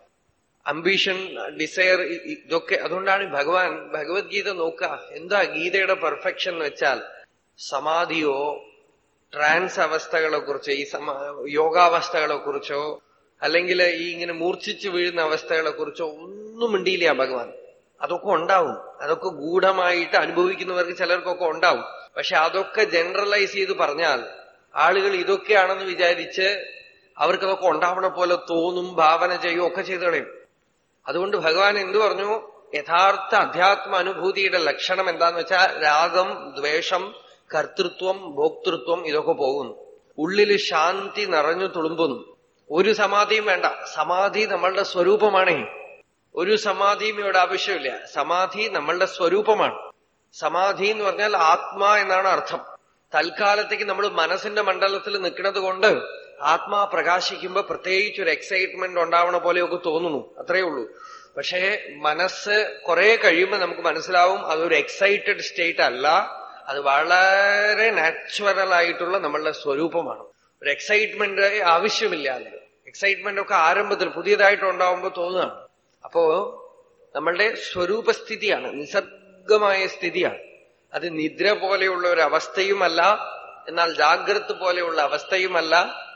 അംബീഷൻ ഡിസയർ ഇതൊക്കെ അതുകൊണ്ടാണ് ഭഗവാൻ ഭഗവത്ഗീത നോക്കുക എന്താ ഗീതയുടെ പെർഫെക്ഷൻ എന്ന് വെച്ചാൽ സമാധിയോ ട്രാൻസ് അവസ്ഥകളെ കുറിച്ച് ഈ സമ യോഗാവസ്ഥകളെ കുറിച്ചോ അല്ലെങ്കിൽ ഈ ഇങ്ങനെ മൂർച്ഛിച്ചു വീഴുന്ന അവസ്ഥകളെ കുറിച്ചോ ഒന്നും മിണ്ടിയില്ല ഭഗവാൻ അതൊക്കെ ഉണ്ടാവും അതൊക്കെ ഗൂഢമായിട്ട് അനുഭവിക്കുന്നവർക്ക് ചിലർക്കൊക്കെ ഉണ്ടാവും പക്ഷെ അതൊക്കെ ജനറലൈസ് ചെയ്ത് പറഞ്ഞാൽ ആളുകൾ ഇതൊക്കെയാണെന്ന് വിചാരിച്ച് അവർക്കതൊക്കെ ഉണ്ടാവണ പോലെ തോന്നും ഭാവന ചെയ്യും ഒക്കെ ചെയ്തു കളയും അതുകൊണ്ട് ഭഗവാൻ എന്തു പറഞ്ഞു യഥാർത്ഥ അധ്യാത്മ അനുഭൂതിയുടെ ലക്ഷണം എന്താന്ന് വെച്ചാൽ രാഗം ദ്വേഷം കർത്തൃത്വം ഭോക്തൃത്വം ഇതൊക്കെ പോകുന്നു ഉള്ളില് ശാന്തി നിറഞ്ഞു തുളുമ്പുന്നു ഒരു സമാധിയും വേണ്ട സമാധി നമ്മളുടെ സ്വരൂപമാണേ ഒരു സമാധിയും ഇവിടെ ആവശ്യമില്ല സമാധി നമ്മളുടെ സ്വരൂപമാണ് സമാധി എന്ന് പറഞ്ഞാൽ ആത്മാ എന്നാണ് അർത്ഥം തൽക്കാലത്തേക്ക് നമ്മൾ മനസ്സിന്റെ മണ്ഡലത്തിൽ നിൽക്കുന്നത് കൊണ്ട് ആത്മാ പ്രകാശിക്കുമ്പോ പ്രത്യേകിച്ച് ഒരു എക്സൈറ്റ്മെന്റ് ഉണ്ടാവണ പോലെയൊക്കെ തോന്നുന്നു അത്രയേ ഉള്ളൂ പക്ഷേ മനസ്സ് കുറെ കഴിയുമ്പോൾ നമുക്ക് മനസ്സിലാവും അതൊരു എക്സൈറ്റഡ് സ്റ്റേറ്റ് അല്ല അത് വളരെ നാച്ചുറൽ ആയിട്ടുള്ള നമ്മളുടെ സ്വരൂപമാണ് ഒരു എക്സൈറ്റ്മെന്റ് ആവശ്യമില്ല അതിൽ എക്സൈറ്റ്മെന്റ് ഒക്കെ ആരംഭത്തിൽ പുതിയതായിട്ട് ഉണ്ടാവുമ്പോൾ തോന്നുകയാണ് അപ്പോ നമ്മളുടെ സ്വരൂപസ്ഥിതിയാണ് നിസർഗമായ സ്ഥിതിയാണ് അത് നിദ്ര പോലെയുള്ള ഒരു അവസ്ഥയുമല്ല എന്നാൽ ജാഗ്രത് പോലെയുള്ള അവസ്ഥയുമല്ല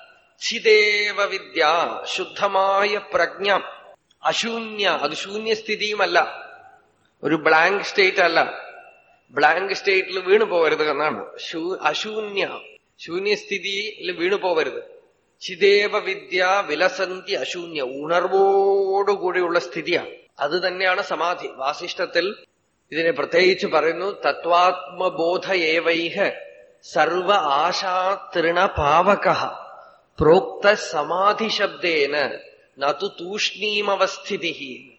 ചിദേവ വിദ്യ ശുദ്ധമായ പ്രജ്ഞ അശൂന്യ അത് ശൂന്യസ്ഥിതിയുമല്ല ഒരു ബ്ലാങ്ക് സ്റ്റേറ്റ് അല്ല ബ്ലാങ്ക് സ്റ്റേറ്റിൽ വീണു പോകരുത് എന്നാണ് അശൂന്യ ശൂന്യസ്ഥിതിയിൽ വീണു പോകരുത് ചിദേവ വിദ്യ വിലസന്തി അശൂന്യ ഉണർവോടുകൂടിയുള്ള സ്ഥിതിയാണ് അത് തന്നെയാണ് സമാധി വാസിഷ്ടത്തിൽ ഇതിനെ പ്രത്യേകിച്ച് പറയുന്നു തത്വാത്മബോധ ഏവൈഹ സർവ ആശാ തൃണപാവക പ്രോക്ത സമാധി ശബ്ദേന നതു തൂഷ്ണീമവസ്ഥിതി